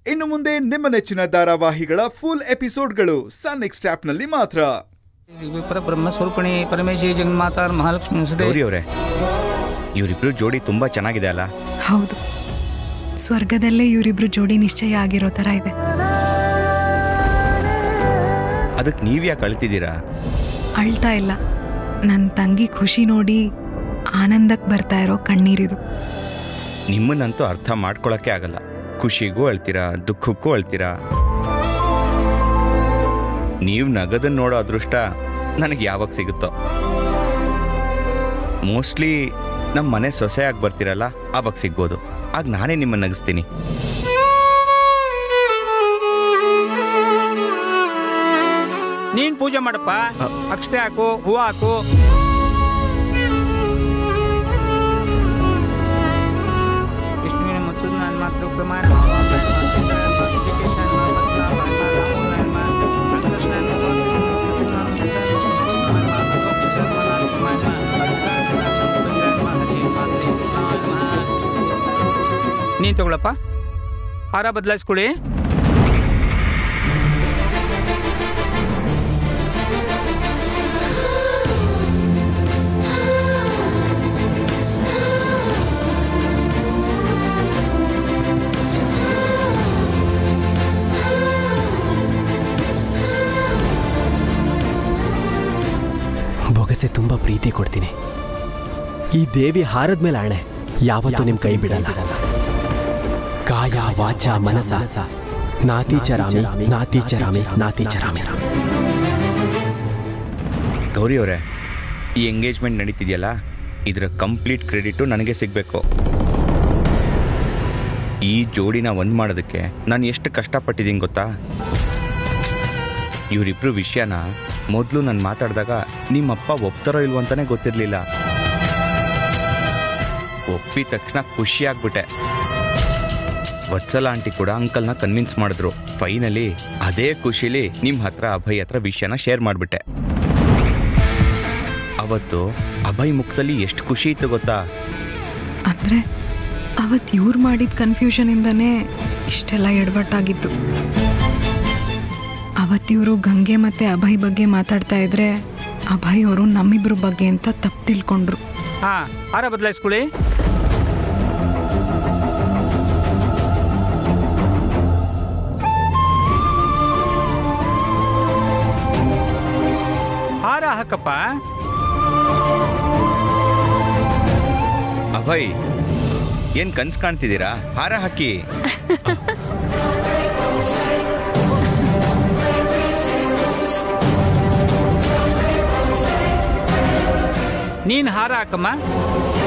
ಇನ್ನು ಮುಂದೆ ನಿಮ್ಮ ನೆಚ್ಚಿನ ಧಾರಾವಾಹಿಗಳ ಫುಲ್ ಎಪಿಸೋಡ್ಗಳು ಸನ್ ನೆಕ್ಸ್ಟ್ ಆಪ್ನಲ್ಲಿ ಮಾತ್ರ ಪರ ಬ್ರಹ್ಮ ಸ್ವರೂಪಿಣಿ ಪರಮೇಶಿ ಜಗನ್ಮಾತಾರ್ ಮಹಾಲಕ್ಷ್ಮಿ ಸುದೇ ಗೌರಿ ಅವರೇ ಇವರಿಬ್ರು ಜೋಡಿ ತುಂಬಾ ಚೆನ್ನಾಗಿದೆ ಅಲ್ಲ ಹೌದು ಸ್ವರ್ಗದಲ್ಲೇ ಇವರಿಬ್ರು ಜೋಡಿ ನಿಶ್ಚಯ ಆಗಿರೋ ಥರ ಇದೆ ಅದಕ್ಕೆ ನೀವ್ಯಾಕೆ ಅಳ್ತಿದ್ದೀರಾ ಅಳ್ತಾ ಇಲ್ಲ ನನ್ನ ತಂಗಿ ಖುಷಿ ನೋಡಿ ಆನಂದಕ್ಕೆ ಬರ್ತಾ ಇರೋ ಕಣ್ಣೀರಿದು ನಿಮ್ಮನ್ನಂತೂ ಅರ್ಥ ಮಾಡ್ಕೊಳಕ್ಕೆ ಆಗಲ್ಲ ಖುಷಿಗೂ ಅಳ್ತೀರಾ ದುಃಖಕ್ಕೂ ಅಳ್ತೀರಾ ನೀವು ನಗದನ್ನ ನೋಡೋ ಅದೃಷ್ಟ ನನಗೆ ಯಾವಾಗ ಸಿಗುತ್ತೋ ಮೋಸ್ಟ್ಲಿ ನಮ್ಮ ಮನೆ ಸೊಸೆಯಾಗಿ ಬರ್ತೀರಲ್ಲ ಆವಾಗ ಸಿಗ್ಬೋದು ಆಗ ನಾನೇ ನಿಮ್ಮನ್ನು ನಗಿಸ್ತೀನಿ ನೀನ್ ಪೂಜೆ ಮಾಡಪ್ಪ ಅಕ್ಷತೆ ಹಾಕು ಹೂವು ಹಾಕು ವಿಷ್ಣುವಿನ ಮಸೂದ್ ನಾನು ಮಾತ್ರ ಪ್ರಮಾಣ ನೀನ್ ತಗೊಳಪ್ಪ ಹಾರ ಬದಲಾಯಿಸ್ಕೊಳ್ಳಿ ಬೊಗಸೆ ತುಂಬಾ ಪ್ರೀತಿ ಕೊಡ್ತೀನಿ ಈ ದೇವಿ ಹಾರದ ಮೇಲೆ ಆಣೆ ಯಾವತ್ತೂ ನಿಮ್ ಕೈ ಬಿಡಲ್ಲ ಕಾಯ ವಾಚ ಮನಸ ನಾತಿ ಚರಾಮಿ ನಾತಿ ಚರಾಮಿ ನಾತಿ ಚರಾಮಿ ಗೌರಿ ಅವರೇ ಈ ಎಂಗೇಜ್ಮೆಂಟ್ ನಡೀತಿದೆಯಲ್ಲ ಇದರ ಕಂಪ್ಲೀಟ್ ಕ್ರೆಡಿಟು ನನಗೆ ಸಿಗಬೇಕು ಈ ಜೋಡಿನ ಒಂದು ಮಾಡೋದಕ್ಕೆ ನಾನು ಎಷ್ಟು ಕಷ್ಟಪಟ್ಟಿದ್ದೀನಿ ಗೊತ್ತಾ ಇವರಿಬ್ರು ವಿಷಯನ ಮೊದಲು ನಾನು ಮಾತಾಡಿದಾಗ ನಿಮ್ಮಪ್ಪ ಒಪ್ತಾರೋ ಇಲ್ವೋ ಅಂತಾನೆ ಗೊತ್ತಿರಲಿಲ್ಲ ಒಪ್ಪಿದ ತಕ್ಷಣ ಖುಷಿಯಾಗ್ಬಿಟ್ಟೆ ವತ್ಸಲ ಆಂಟಿ ಕೂಡ ಅಂಕಲ್ನ ಕನ್ವಿನ್ಸ್ ಮಾಡಿದ್ರು ಫೈನಲಿ ಅದೇ ಖುಷಿಲಿ ನಿಮ್ಮ ಹತ್ರ ಅಭಯ್ ಹತ್ರ ವಿಷಯನ ಶೇರ್ ಮಾಡಿಬಿಟ್ಟೆ ಅವತ್ತು ಅಭಯ್ ಮುಖದಲ್ಲಿ ಎಷ್ಟು ಖುಷಿ ಇತ್ತು ಗೊತ್ತಾ ಅಂದರೆ ಅವತ್ತು ಇವ್ರು ಮಾಡಿದ ಕನ್ಫ್ಯೂಷನಿಂದನೇ ಇಷ್ಟೆಲ್ಲ ಎಡವಟ್ಟಾಗಿತ್ತು ಅವತ್ತಿವರು ಗಂಗೆ ಮತ್ತು ಅಭಯ್ ಬಗ್ಗೆ ಮಾತಾಡ್ತಾ ಇದ್ರೆ ಅಭಯ್ ಅವರು ನಮ್ಮಿಬ್ರ ಬಗ್ಗೆ ಅಂತ ತಪ್ಪು ತಿಳ್ಕೊಂಡ್ರು ಹಾ ಹಾರ ಬದಲಾಯಿಸ್ಕೊಳ್ಳಿ ಹಾರ ಹಾಕಪ್ಪ ಅಭಯ್ ಏನ್ ಕನ್ಸ್ ಕಾಣ್ತಿದ್ದೀರಾ ಹಾರ ಹಾಕಿ ನೀನ್ ಹಾರ ಹಾಕಮ್ಮ